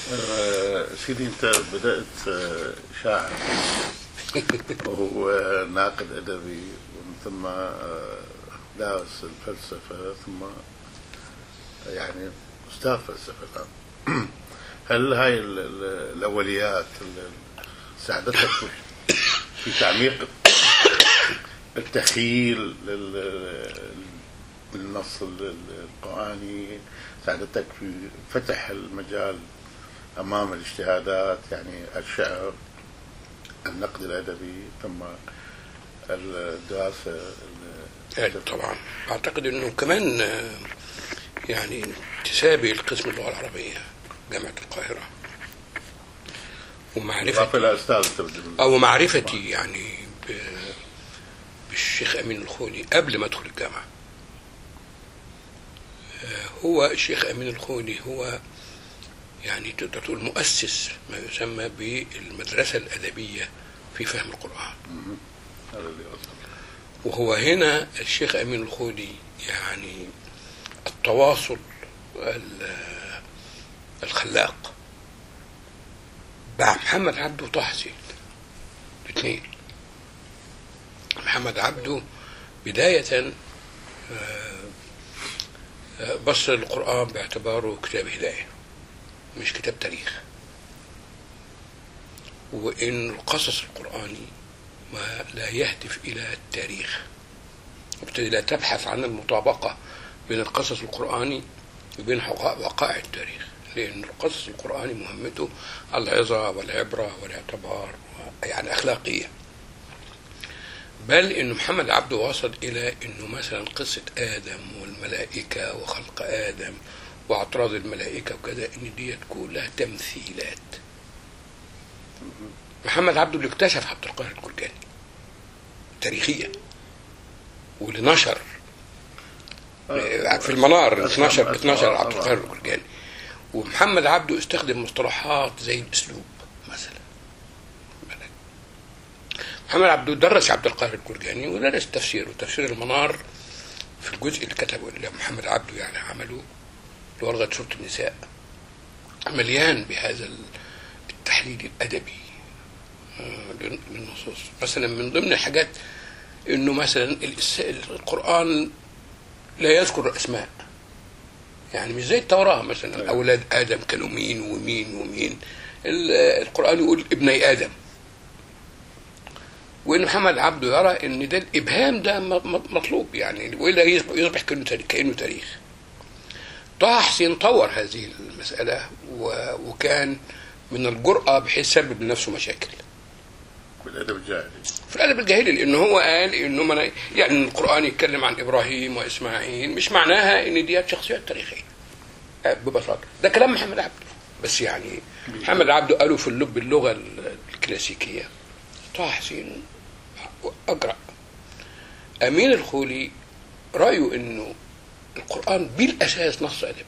آه، سيدي انت بدات آه، شاعر وناقد ادبي ومن ثم آه، دارس الفلسفه ثم يعني استاذ فلسفه الان هل هاي ال- ال- الاوليات ال- ساعدتك في- في تعميق التخيل لل- للنص ال- القراني ساعدتك في فتح المجال امام الاجتهادات يعني الشعر النقد الادبي ثم الدراسه ال- يعني طبعا اعتقد انه كمان آه، يعني انتسابي لقسم اللغه العربيه جامعه القاهره ومعرفتي اضافه الى استاذ الترجمه او معرفتي يعني ب- بالشيخ امين الخوني قبل ما ادخل الجامعه آه، هو الشيخ امين الخوني هو يعني تقدر تقول مؤسس ما يسمى بالمدرسه الادبيه في فهم القران هذا اللي أصدق. وهو هنا الشيخ امين الخولي يعني التواصل ال- الخلاق مع محمد عبده وطه حسين الاثنين محمد عبده بداية آه، آه، بص للقرآن باعتباره كتاب هداية مش كتاب تاريخ وإن القصص القرآني ما لا يهدف إلى التاريخ وبالتالي لا تبحث عن المطابقة بين القصص القرآني وبين حقائق- وقائع التاريخ لأن القصص القرآني مهمته العظة والعبرة والاعتبار يعني أخلاقية بل أن محمد عبده وصل إلى أنه مثلا قصة آدم والملائكة وخلق آدم واعتراض الملائكة وكذا أن ديت كلها تمثيلات محمد عبده اللي اكتشف عبد القاهر الجرجاني تاريخيا واللي نشر في المنار اللي أسلم- اتنشر أسلم- اتنشر آه، عبد طبعاً. القاهر الجرجاني ومحمد عبده استخدم مصطلحات زي الاسلوب مثلا بالك. محمد عبده درس عبد القاهر الجرجاني ودرس التفسير وتفسير المنار في الجزء اللي كتبه اللي محمد عبده يعني عمله اللي هو لغايه سوره النساء مليان بهذا التحليل الادبي آه، لل- للنصوص مثلا من ضمن الحاجات انه مثلا الإس- القران لا يذكر الاسماء يعني مش زي التوراه مثلا أيوة. اولاد ادم كانوا مين ومين ومين ال- القران يقول ابني ادم وان محمد عبده يرى ان ده الابهام ده م- م- مطلوب يعني والا يصبح يصبح كانه تاريخ- كانه تاريخ طه حسين طور هذه المساله و- وكان من الجرأة بحيث سبب لنفسه مشاكل في الادب الجاهلي في الادب الجاهلي لانه هو قال انه من يعني القران يتكلم عن ابراهيم واسماعيل مش معناها ان دي شخصيات تاريخيه آه، ببساطه ده كلام محمد عبده بس يعني محمد عبده قالوا في اللب اللغه ال- الكلاسيكيه طه حسين اجرأ امين الخولي رايه انه القران بالاساس نص ادبي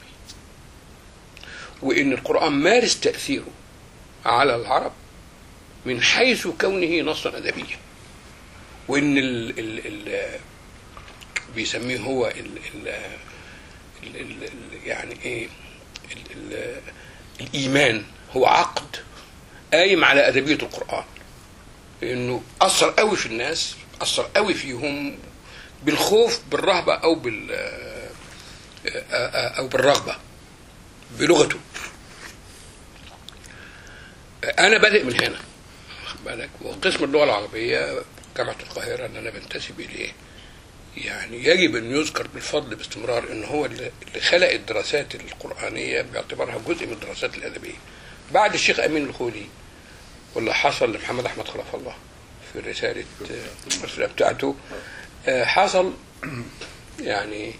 وان القران مارس تاثيره على العرب من حيث كونه نصا ادبيا وان ال ال ال بيسميه هو ال ال ال ال ال يعني ايه ال ال الايمان هو عقد قايم على ادبيه القران انه اثر قوي في الناس اثر قوي فيهم بالخوف بالرهبه او بال او بالرغبه بلغته انا بادئ من هنا واخد بالك وقسم اللغه العربيه جامعه القاهره اللي انا بنتسب اليه يعني يجب ان يذكر بالفضل باستمرار ان هو اللي اللي خلق الدراسات القرانيه باعتبارها جزء من الدراسات الادبيه بعد الشيخ امين الخولي واللي حصل لمحمد احمد خلف الله في رساله آه، الرساله بتاعته آه، حصل يعني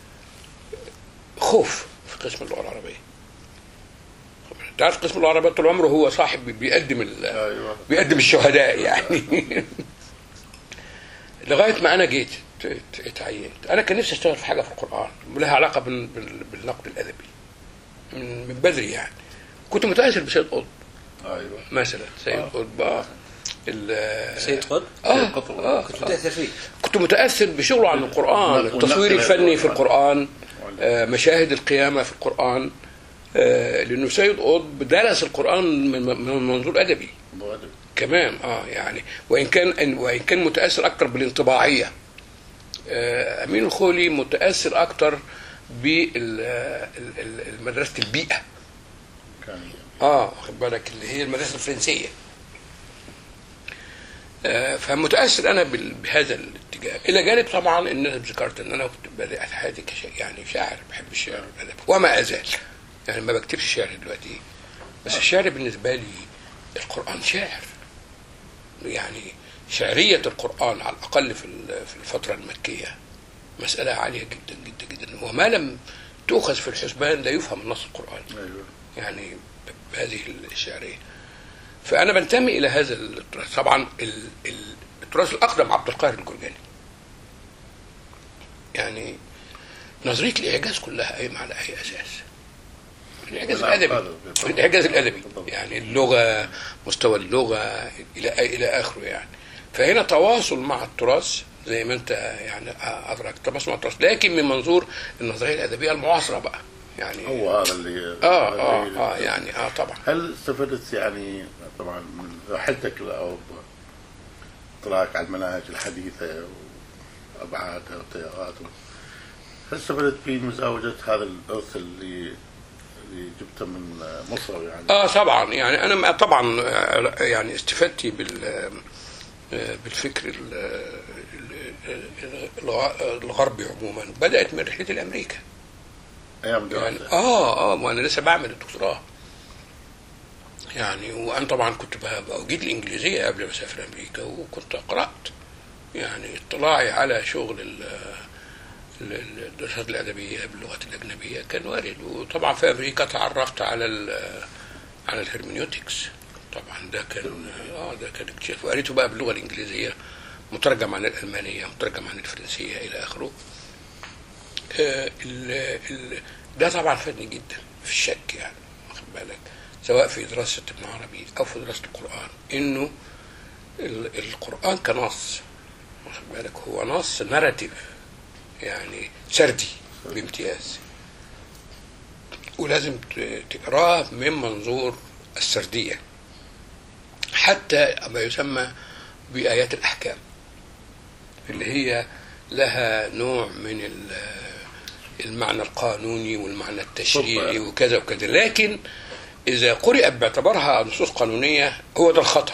خوف في قسم اللغه العربيه تعرف قسم اللغه العربيه طول عمره هو صاحب بيقدم ال- ايوه بيقدم الشهداء يعني لغايه ما انا جيت ت- ت- اتعينت انا كان نفسي اشتغل في حاجه في القران لها علاقه بال- بال- بالنقد الادبي من من بدري يعني كنت متاثر بسيد قطب ايوه مثلا سيد آه. قطب آه. ال- سيد قطب اه قطب. اه كنت متاثر فيه كنت متاثر بشغله عن القران والنقل التصوير الفني في القرآن. القران آه، مشاهد القيامه في القران آه، لانه سيد قطب درس القران من من منظور ادبي مؤدب. كمان اه يعني وان كان وان كان متاثر اكتر بالانطباعيه آه، امين الخولي متاثر اكتر بمدرسه البيئه كان اه واخد بالك اللي هي المدرسه الفرنسيه آه، فمتاثر انا بال- بهذا الاتجاه الى جانب طبعا ان انا ذكرت ان انا كنت بدات حياتي كشا يعني شاعر بحب الشعر والادب وما ازال يعني ما بكتبش شعر دلوقتي بس الشعر بالنسبه لي القران شاعر يعني شعريه القران على الاقل في ال- في الفتره المكيه مساله عاليه جدا جدا جدا وما لم تؤخذ في الحسبان لا يفهم النص القراني ايوه يعني بهذه الشعريه فانا بنتمي الى هذا التراث طبعا ال- ال- التراث الاقدم عبد القاهر الجرجاني يعني نظريه الاعجاز كلها قايمه على اي اساس الاعجاز نعم، الادبي هذا بالضبط. الاعجاز الادبي بالضبط. يعني اللغه مستوى اللغه الى الى اخره يعني فهنا تواصل مع التراث زي ما انت يعني ادركت تواصل مع التراث لكن من منظور النظريه الادبيه المعاصره بقى يعني هو هذا اللي اه هذا اه اللي- اه يعني اه طبعا هل استفدت يعني طبعا من رحلتك او اطلاعك على المناهج الحديثه وابعادها وتياراتها هل استفدت بمزاوجه هذا الارث اللي اللي جبته من مصر يعني اه طبعا يعني انا ما- طبعا آه، يعني استفدتي بال آه، بالفكر ال- ال- ال- الغ- الغربي عموما بدات من رحلتي لامريكا ايام يعني دراسه اه اه وانا لسه بعمل الدكتوراه يعني وانا طبعا كنت ب- بأجيد الانجليزيه قبل ما اسافر امريكا وكنت قرات يعني اطلاعي على شغل ال- ال- الدراسات الادبيه باللغات الاجنبيه كان وارد وطبعا في امريكا تعرفت على ال- على الهرمنيوتكس طبعا ده كان اه ده كان اكتشاف وقريته بقى باللغه الانجليزيه مترجم عن الالمانيه مترجم عن الفرنسيه الى اخره آه، ال- ال- ده طبعا فادني جدا في الشك يعني واخد بالك سواء في دراسه ابن عربي او في دراسه القران انه ال- القران كنص واخد بالك هو نص ناراتيف يعني سردي بامتياز ولازم ت- تقراه من منظور السرديه حتى ما يسمى بآيات الأحكام اللي هي لها نوع من ال- المعنى القانوني والمعنى التشريعي طبعا. وكذا وكذا لكن إذا قرأت باعتبارها نصوص قانونية هو ده الخطر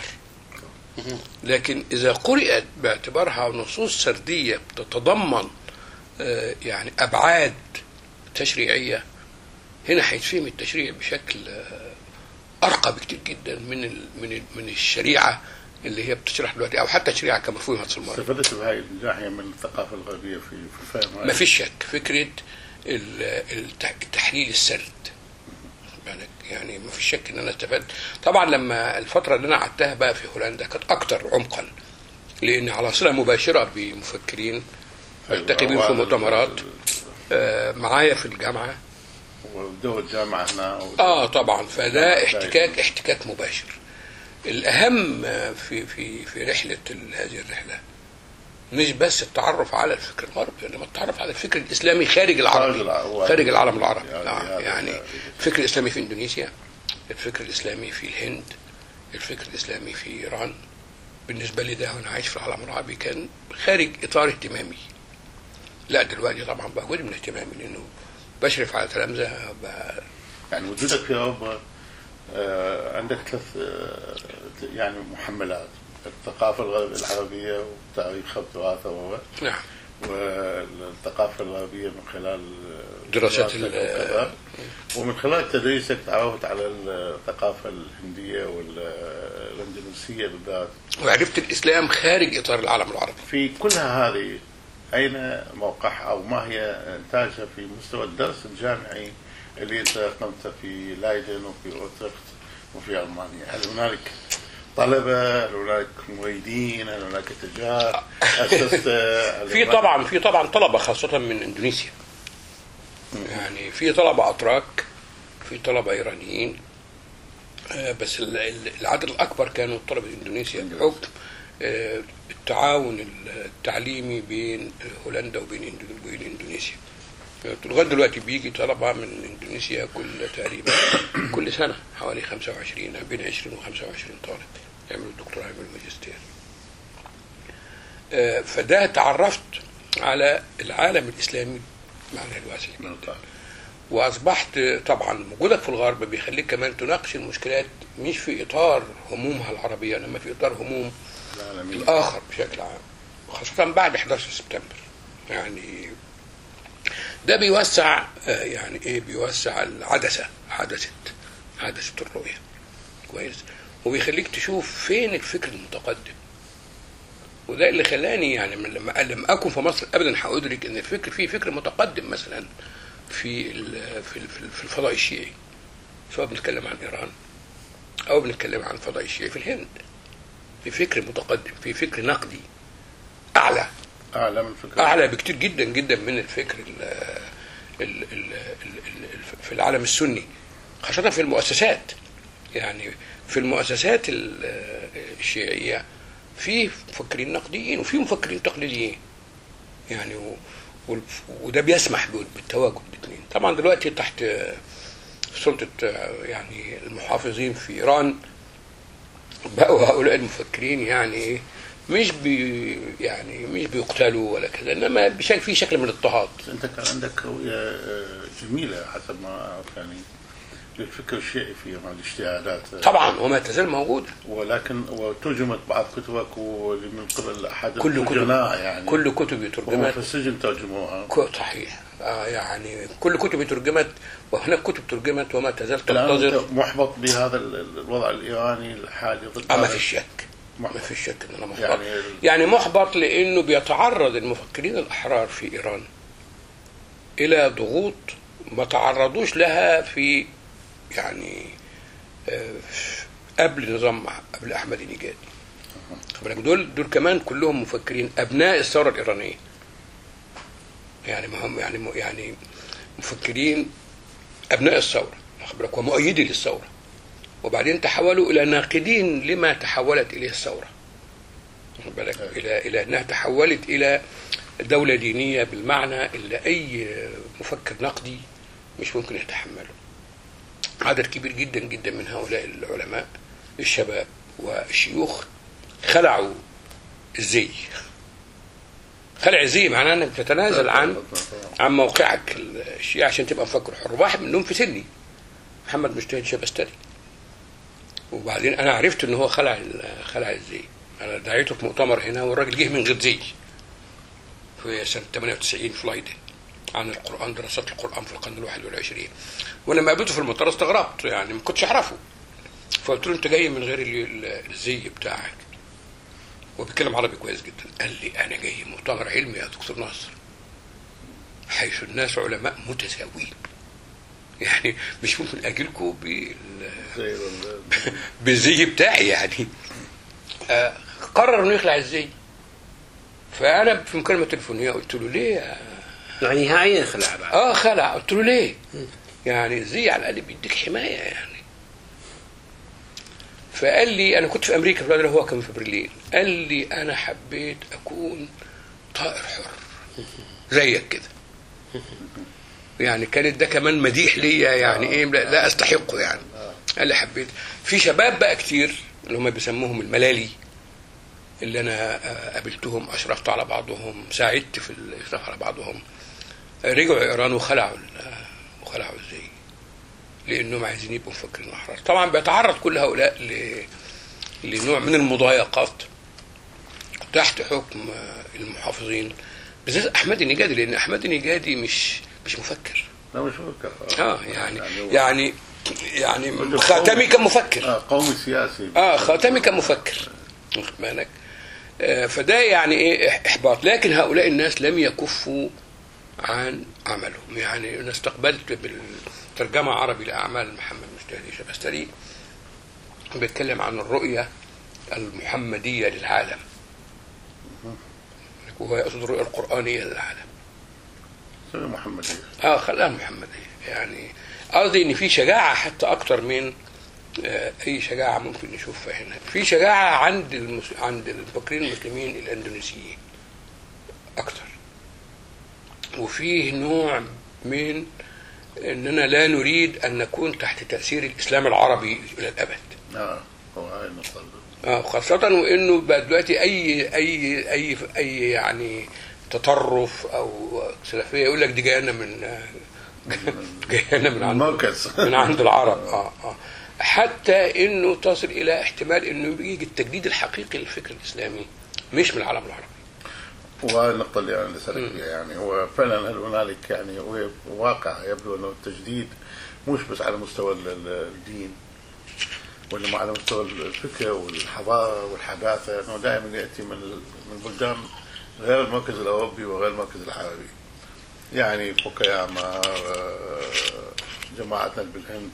لكن إذا قرأت باعتبارها نصوص سردية تتضمن آه، يعني أبعاد تشريعية هنا هيتفهم التشريع بشكل آه، أرقى بكتير جدا من ال من ال من الشريعة اللي هي بتشرح دلوقتي أو حتى الشريعة كما فهمت في المرة استفدت بهاي الناحيه من الثقافه الغربيه في في فهم هاي ما فيش شك فكرة ال- التح- التحليل السرد بالك؟ يعني ما فيش شك ان انا استفدت طبعا لما الفتره اللي انا قعدتها بقى في هولندا كانت اكتر عمقا لان على صله مباشره بمفكرين التقي بيهم في وهذا مؤتمرات ال- آه، معايا في الجامعه ودور الجامعه هنا اه طبعا فده احتكاك احتكاك مباشر الاهم في في في رحله ال- هذه الرحله مش بس التعرف على الفكر الغربي انما التعرف على الفكر الاسلامي خارج العربي الع- خارج العالم العربي يعني آه هذا- يعني الفكر الاسلامي في اندونيسيا الفكر الاسلامي في الهند الفكر الاسلامي في ايران بالنسبه لي ده وانا عايش في العالم العربي كان خارج اطار اهتمامي لا دلوقتي طبعا بقى جزء من اهتمامي لانه بشرف على تلامذه ب- يعني وجودك في اوروبا آه، عندك ثلاث آه، يعني محملات الثقافه الغرب- العربيه وتاريخها وتراثها و- نعم والثقافه الغربيه من خلال دراسات دراستك ال- وكذا. ومن خلال تدريسك تعرفت على الثقافه الهنديه والاندونيسيه بالذات وعرفت الاسلام خارج اطار العالم العربي في كلها هذه أين موقعها أو ما هي إنتاجها في مستوى الدرس الجامعي اللي أنت قمت في لايدن وفي أوترخت وفي ألمانيا هل هنالك طلبة هل هنالك معيدين هل هناك تجار أسست هل في هناك- طبعا في طبعا طلبه خاصه من اندونيسيا يعني في طلبه اتراك في طلبه ايرانيين آه، بس ال- ال- العدد الاكبر كانوا طلبه اندونيسيا بحكم آه، التعاون التعليمي بين هولندا وبين إندو- وبين اندونيسيا لغايه دلوقتي بيجي طلبه من اندونيسيا كل تقريبا كل سنه حوالي 25 بين 20 و 25 طالب يعملوا دكتوراه يعملوا ماجستير آه، فده تعرفت على العالم الاسلامي معناه الواسع جدا واصبحت طبعا وجودك في الغرب بيخليك كمان تناقش المشكلات مش في اطار همومها العربيه انما في اطار هموم العالمية الاخر بشكل عام خاصه بعد 11 سبتمبر يعني ده بيوسع آه، يعني ايه بيوسع العدسه عدسه عدسه الرؤيه كويس وبيخليك تشوف فين الفكر المتقدم وده اللي خلاني يعني من لما لم اكن في مصر ابدا هادرك ان الفكر فيه فكر متقدم مثلا في ال- في ال- في ال- في الفضاء الشيعي سواء بنتكلم عن ايران او بنتكلم عن الفضاء الشيعي في الهند في فكر متقدم في فكر نقدي اعلى أعلى من الفكرة اعلى بكتير جدا جدا من الفكر ال ال ال ال ال في العالم السني خاصة في المؤسسات يعني في المؤسسات ال- الشيعية في مفكرين نقديين وفي مفكرين تقليديين يعني و وال- وده بيسمح بال- بالتواجد الاثنين طبعا دلوقتي تحت سلطة يعني المحافظين في إيران بقوا هؤلاء المفكرين يعني ايه مش بي يعني مش بيقتلوا ولا كذا انما بشكل في شكل من الاضطهاد أنت كان عندك رؤية آه، جميلة حسب ما أعرف يعني للفكر الشيعي في إيران الاجتهادات طبعا وما تزال موجوده ولكن وترجمت بعض كتبك ومن قبل أحد كل كتب الترجماء يعني كل كتبي وهم ترجمت في السجن ترجموها ك- صحيح آه يعني كل كتبي ترجمت وهناك كتب ترجمت وما تزال الآن تنتظر أنت محبط بهذا ال- ال- الوضع الإيراني الحالي ضد آه ما هذا في شك ما محبط. في شك ان انا محبط يعني يعني, ال- يعني محبط لانه بيتعرض المفكرين الاحرار في ايران الى ضغوط ما تعرضوش لها في يعني آه، قبل نظام قبل احمد نجاد خد بالك دول دول كمان كلهم مفكرين ابناء الثوره الايرانيه يعني ما هم يعني يعني مفكرين ابناء الثوره واخد بالك ومؤيدي للثوره وبعدين تحولوا الى ناقدين لما تحولت اليه الثوره واخد بالك الى الى انها تحولت الى دوله دينيه بالمعنى اللي اي مفكر نقدي مش ممكن يتحمله عدد كبير جدا جدا من هؤلاء العلماء الشباب والشيوخ خلعوا الزي خلع الزي معناه انك تتنازل عن عن موقعك الشيعي عشان تبقى مفكر حر واحد منهم في سني محمد مجتهد شبستري وبعدين انا عرفت ان هو خلع ال- خلع الزي انا دعيته في مؤتمر هنا والراجل جه من غير زي في سنه 98 في لايدن عن القران دراسات القران في القرن الواحد والعشرين وانا لما قابلته في المطار استغربت يعني ما كنتش اعرفه فقلت له انت جاي من غير ال- ال- الزي بتاعك وبيتكلم عربي كويس جدا قال لي انا جاي مؤتمر علمي يا دكتور ناصر حيث الناس علماء متساويين يعني مش ممكن اجيلكم بال زي ال- بالزي بتاعي يعني آه، قرر انه يخلع الزي فانا في مكالمه تليفونيه قلت له ليه يا يعني نهائيا خلع بعد اه خلع قلت له ليه يعني الزي على الاقل بيديك حمايه يعني فقال لي انا كنت في امريكا في الوقت ده هو كان في برلين قال لي انا حبيت اكون طائر حر زيك كده يعني كانت ده كمان مديح ليا يعني ايه لا, لا استحقه يعني قال لي حبيت في شباب بقى كتير اللي هم بيسموهم الملالي اللي انا آه، قابلتهم اشرفت على بعضهم ساعدت في الاشراف على بعضهم رجعوا ايران وخلعوا ال- وخلعوا الزي لانهم عايزين يبقوا مفكرين احرار طبعا بيتعرض كل هؤلاء ل... لنوع من المضايقات تحت حكم آه، المحافظين بالذات احمد النجادي لان احمد النجادي مش مش مفكر لا مش فكر اه يعني هو- يعني يعني رجل خاتمي قومي. كمفكر آه قومي سياسي اه خاتمي كمفكر واخد بالك آه، فده يعني ايه إح- احباط لكن هؤلاء الناس لم يكفوا عن عملهم يعني انا استقبلت بالترجمه عربي لاعمال محمد مجتهد شبستري بيتكلم عن الرؤيه المحمديه للعالم وهو يقصد الرؤيه القرانيه للعالم سوري محمدية اه خلاها محمديه يعني قصدي ان في شجاعه حتى اكتر من آه، اي شجاعه ممكن نشوفها هنا في شجاعه عند المس... عند المفكرين المسلمين الاندونيسيين اكتر وفيه نوع من اننا لا نريد ان نكون تحت تاثير الاسلام العربي الى الابد اه هو هاي النقطة اه خاصة وانه بقى دلوقتي اي اي اي اي يعني تطرف او سلفية يقول لك دي جايه لنا من جايه لنا من عند المركز من عند العرب اه اه حتى انه تصل الى احتمال انه يجي التجديد الحقيقي للفكر الاسلامي مش من العالم العربي وهذه النقطة اللي أنا أسألك فيها يعني هو فعلا هل هنالك يعني هو واقع يبدو أنه التجديد مش بس على مستوى ال- ال- الدين وإنما على مستوى الفكر والحضارة والحداثة أنه دائما يأتي من ال- من بلدان غير المركز الأوروبي وغير المركز العربي يعني فوكياما آه، جماعتنا اللي بالهند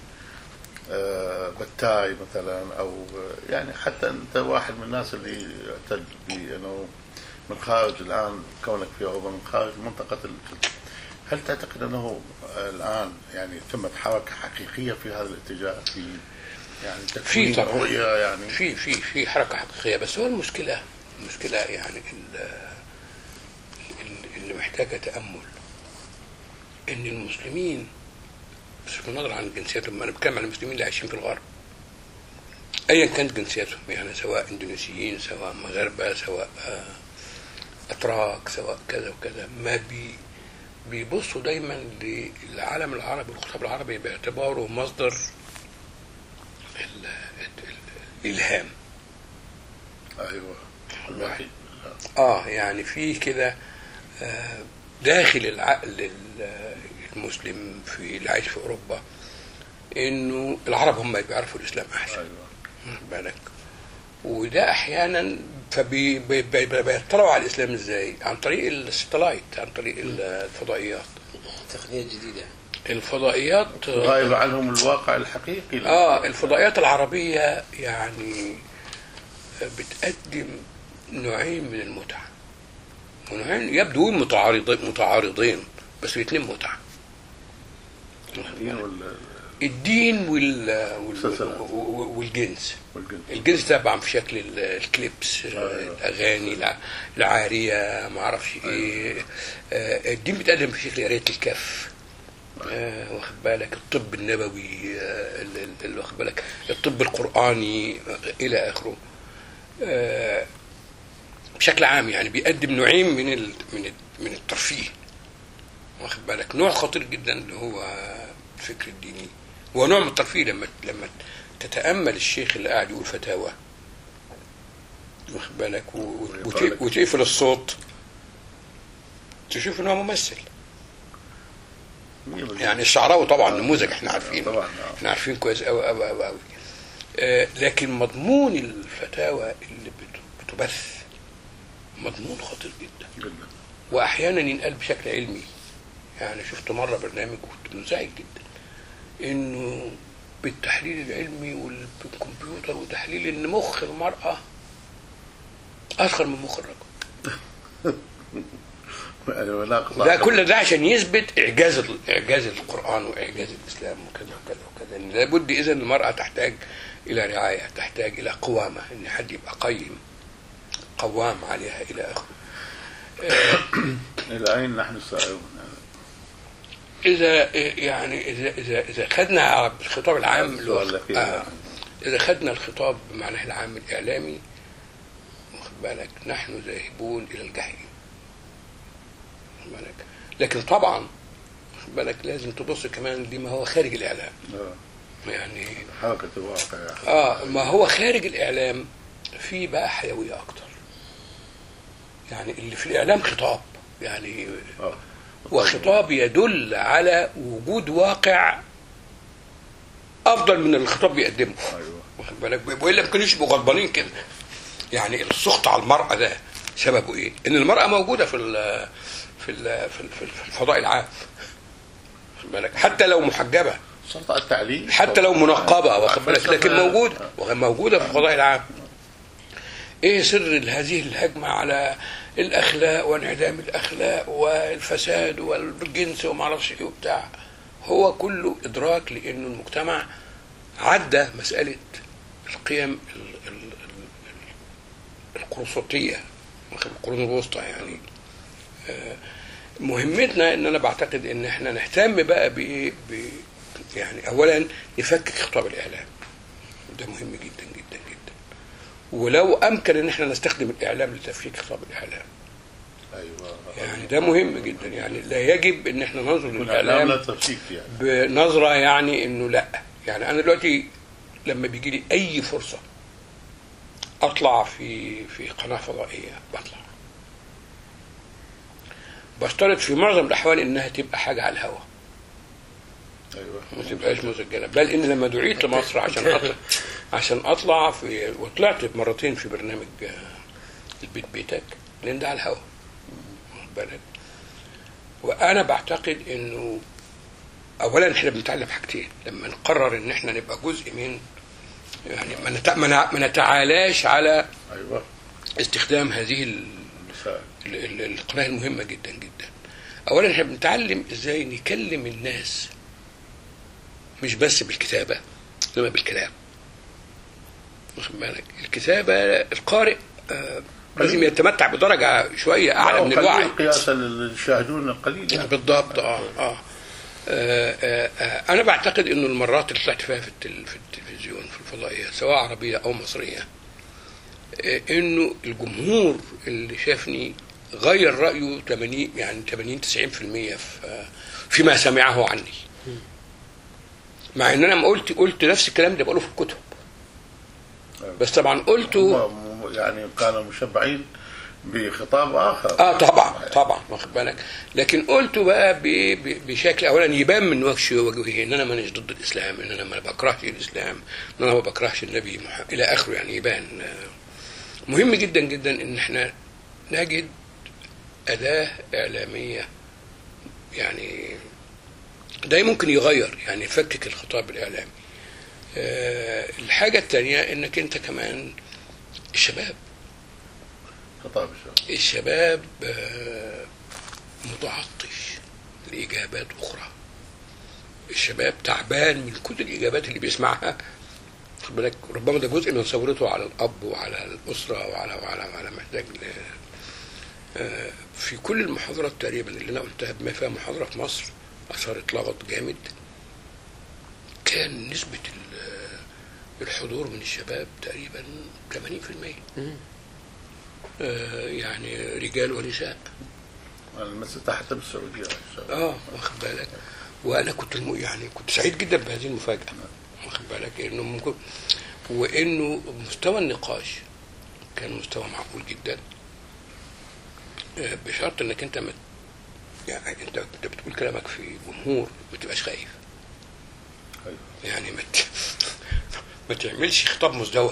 آه، بتاي مثلا او آه، يعني حتى انت واحد من الناس اللي يعتد بانه من خارج الان كونك في اوروبا من خارج منطقه ال- هل تعتقد انه الان يعني تمت حركه حقيقيه في هذا الاتجاه في يعني تكوين طبعاً. رؤيه يعني في في في حركه حقيقيه بس هو المشكله المشكله يعني ال- ال- اللي محتاجه تامل ان المسلمين بصرف النظر عن جنسيتهم انا بتكلم عن المسلمين اللي عايشين في الغرب ايا كانت جنسيتهم يعني سواء اندونيسيين سواء مغاربه سواء آه، اتراك سواء كذا وكذا ما بي بيبصوا دايما للعالم العربي والخطاب العربي باعتباره مصدر ال- ال- الالهام ايوه الوحيد اه يعني في كده آه، داخل العقل ال- المسلم في اللي عايش في اوروبا انه العرب هم اللي بيعرفوا الاسلام احسن ايوه واخد بالك وده احيانا فبيطلعوا على الاسلام ازاي؟ عن طريق الستلايت عن طريق الفضائيات تقنيات جديدة الفضائيات غايب عنهم الواقع الحقيقي اه الفضائيات العربية يعني بتقدم نوعين من المتعة ونوعين يبدو متعارضين متعارضين بس الاثنين متعة الدين وال- الدين وال... وال... مسلسلات. والجنس والجنس الجنس طبعا في شكل ال- الكليبس أيوة. الاغاني الع- العاريه ما اعرفش ايه آه، الدين بيتقدم في شكل قرايه الكف آه، واخد بالك الطب النبوي آه، ال- ال- ال- واخد بالك الطب القراني آه، الى اخره آه، بشكل عام يعني بيقدم نوعين من ال... من ال... من الترفيه واخد بالك نوع خطير جدا اللي هو الفكر الديني هو نوع من الترفيه لما لما تتامل الشيخ اللي قاعد يقول فتاوى واخد بالك و- و- وت- وتقفل الصوت تشوف ان هو ممثل يعني الشعراوي طبعا نموذج احنا عارفين طبعا آه. احنا عارفين كويس قوي قوي قوي قوي آه لكن مضمون الفتاوى اللي بت- بتبث مضمون خطير جدا جدا واحيانا ينقال بشكل علمي يعني شفت مره برنامج كنت منزعج جدا انه بالتحليل العلمي والكمبيوتر وتحليل ان مخ المراه اصغر من مخ الرجل يعني هناك ده كل ده عشان يثبت اعجاز ال- اعجاز القران واعجاز الاسلام وكذا وكذا وكذا إن لابد اذا المراه تحتاج الى رعايه تحتاج الى قوامه ان حد يبقى قيم قوام عليها الى اخره الى اين نحن سائرون اذا يعني اذا اذا اذا خدنا على الخطاب العام اللي هو السؤال الأخير. آه اذا خدنا الخطاب بمعناه العام الاعلامي واخد بالك نحن ذاهبون الى الجحيم واخد بالك لكن طبعا واخد بالك لازم تبص كمان لما هو خارج الاعلام آه. يعني حركة الواقع يا أخي. اه ما هو خارج الاعلام في بقى حيويه اكتر يعني اللي في الاعلام خطاب يعني آه. وخطاب يدل على وجود واقع افضل من الخطاب بيقدمه ايوه واخد بالك والا ما كانوش يبقوا غضبانين كده يعني السخط على المراه ده سببه ايه؟ ان المراه موجوده في ال في ال في ال- في الفضاء العام واخد بالك حتى لو محجبه سلطة التعليم حتى لو منقبه واخد بالك فلسفة- لكن موجوده موجوده في الفضاء العام ايه سر هذه الهجمه على الاخلاق وانعدام الاخلاق والفساد والجنس وما اعرفش ايه وبتاع هو كله ادراك لانه المجتمع عدى مساله القيم ال- ال- ال- القرصوتيه القرون الوسطى يعني آه، مهمتنا ان انا بعتقد ان احنا نهتم بقى بايه ب... يعني اولا نفكك خطاب الاعلام ده مهم جدا جدا جدا ولو امكن ان احنا نستخدم الاعلام لتفكيك خطاب الاعلام ايوه يعني ده مهم جدا يعني لا يجب ان احنا ننظر الاعلام لا للاعلام تفكيك يعني بنظره يعني انه لا يعني انا دلوقتي لما بيجي لي اي فرصه اطلع في في قناه فضائيه بطلع بشترط في معظم الاحوال انها تبقى حاجه على الهواء ايوه ما تبقاش مسجله بل ان لما دعيت لمصر عشان اطلع عشان اطلع في وطلعت مرتين في برنامج آه، البيت بيتك لان ده على الهواء واخد بالك وانا بعتقد انه اولا احنا بنتعلم حاجتين لما نقرر ان احنا نبقى جزء من يعني ما نتع- ما نع- ما نتعالاش على ايوه استخدام هذه ال- مساء ال- ال- القناه المهمه جدا جدا اولا احنا بنتعلم ازاي نكلم الناس مش بس بالكتابه انما بالكلام واخد بالك الكتابه القارئ آه، لازم يتمتع بدرجه شويه اعلى من الوعي قياسا للشاهدون القليل يعني بالضبط اه اه آه، آه، آه، انا بعتقد انه المرات اللي طلعت فيها في التل- في التلفزيون في الفضائيه سواء عربيه او مصريه آه، انه الجمهور اللي شافني غير رايه 80 يعني 80 90% في آه، فيما سمعه عني مع ان انا ما قلت قلت نفس الكلام ده بقوله في الكتب بس طبعا قلته هم يعني كانوا مشبعين بخطاب اخر اه طبعا طبعا واخد بالك لكن قلته بقى ب- ب- بشكل اولا يبان من وجه وجهه ان انا مانيش ضد الاسلام ان انا ما بكرهش الاسلام ان انا ما بكرهش النبي مح- الى اخره يعني يبان آه، مهم جدا جدا ان احنا نجد اداه اعلاميه يعني ده ممكن يغير يعني يفكك الخطاب الاعلامي آه، الحاجه الثانيه انك انت كمان الشباب خطاب الشباب الشباب آه، متعطش لإجابات أخرى الشباب تعبان من كل الإجابات اللي بيسمعها خد بالك ربما ده جزء من ثورته على الأب وعلى الأسرة وعلى وعلى وعلى محتاج ل- آه، في كل المحاضرات تقريبا اللي أنا قلتها بما فيها محاضرة في مصر أثارت لغط جامد كان نسبة ال- الحضور من الشباب تقريبا 80% آه، يعني رجال ونساء المسجد تحت بالسعوديه ان شاء الله اه واخد بالك وانا كنت الم... يعني كنت سعيد جدا بهذه المفاجاه واخد بالك انه ممكن وانه مستوى النقاش كان مستوى معقول جدا آه، بشرط انك انت مت... يعني انت انت بتقول كلامك في جمهور ما تبقاش خايف أيوة. يعني ما ت... ما تعملش خطاب مزدوج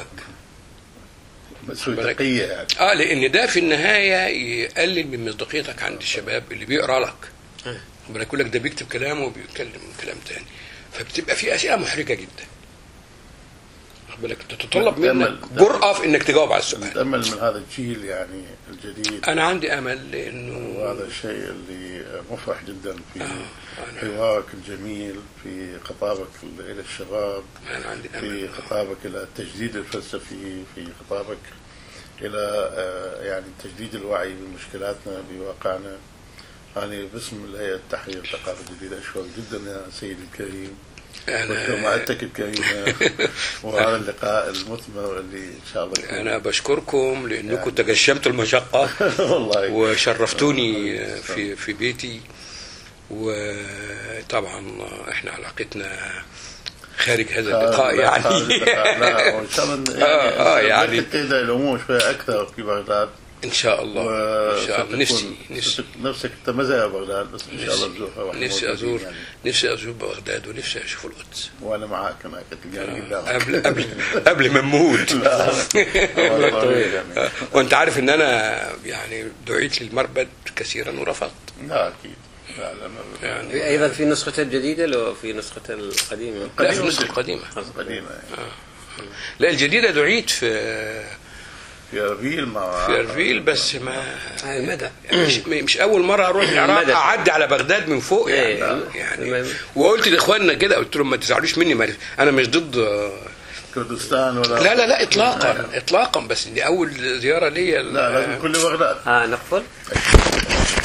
بالك. مسؤوليه يعني اه لان ده في النهايه يقلل من مصداقيتك عند الشباب اللي بيقرا لك أيوة. بالك يقول لك ده بيكتب كلام وبيتكلم كلام تاني فبتبقى في اسئله محرجه جدا واخد بالك تتطلب تأمل- منك جرأه في انك تجاوب على السؤال نتامل من هذا الجيل يعني الجديد انا عندي امل لانه وهذا الشيء اللي مفرح جدا في أنا- حوارك الجميل في خطابك الى الشباب انا عندي في امل خطابك الى التجديد الفلسفي في خطابك الى آه، يعني تجديد الوعي بمشكلاتنا بواقعنا أنا باسم الهيئة التحرير الثقافة الجديدة أشكرك جدا يا سيدي الكريم انا ومعدتك الكريمة وهذا اللقاء المثمر اللي إن شاء الله يكون انا بشكركم لانكم تجشمتوا المشقه والله وشرفتوني في في بيتي وطبعا احنا علاقتنا خارج هذا اللقاء لا، يعني هذا اللقاء. لا وإن شاء الله آه، آه، يعني- كده الأمور شوية أكثر في بغداد ان شاء الله ان شاء الله نفسي نفسي نفسك أنت ما زي بغداد بس إن شاء الله تزورها وإحنا نفسي موجودين ازور يعني. نفسي ازور بغداد ونفسي اشوف القدس وأنا معاك هناك تلقاني قدامك قبل قبل قبل ما نموت الله طويل يعني. وانت عارف ان انا يعني دعيت للمربد كثيرا ورفضت لا أكيد لا لا ما- يعني ايضا في نسخته الجديده لو في نسخته القديمه لا في النسخه القديمه قديمة يعني. لا الجديده دعيت في في أربيل ما في اربيل بس ما آه، المدى مش, مش اول مره اروح العراق المدى. اعدي على بغداد من فوق يعني إيه. يعني المدى. وقلت لاخواننا كده قلت لهم ما تزعلوش مني ما- انا مش ضد كردستان ولا لا لا لا اطلاقا اطلاقا بس دي اول زياره ليا لا لازم كل بغداد اه نقفل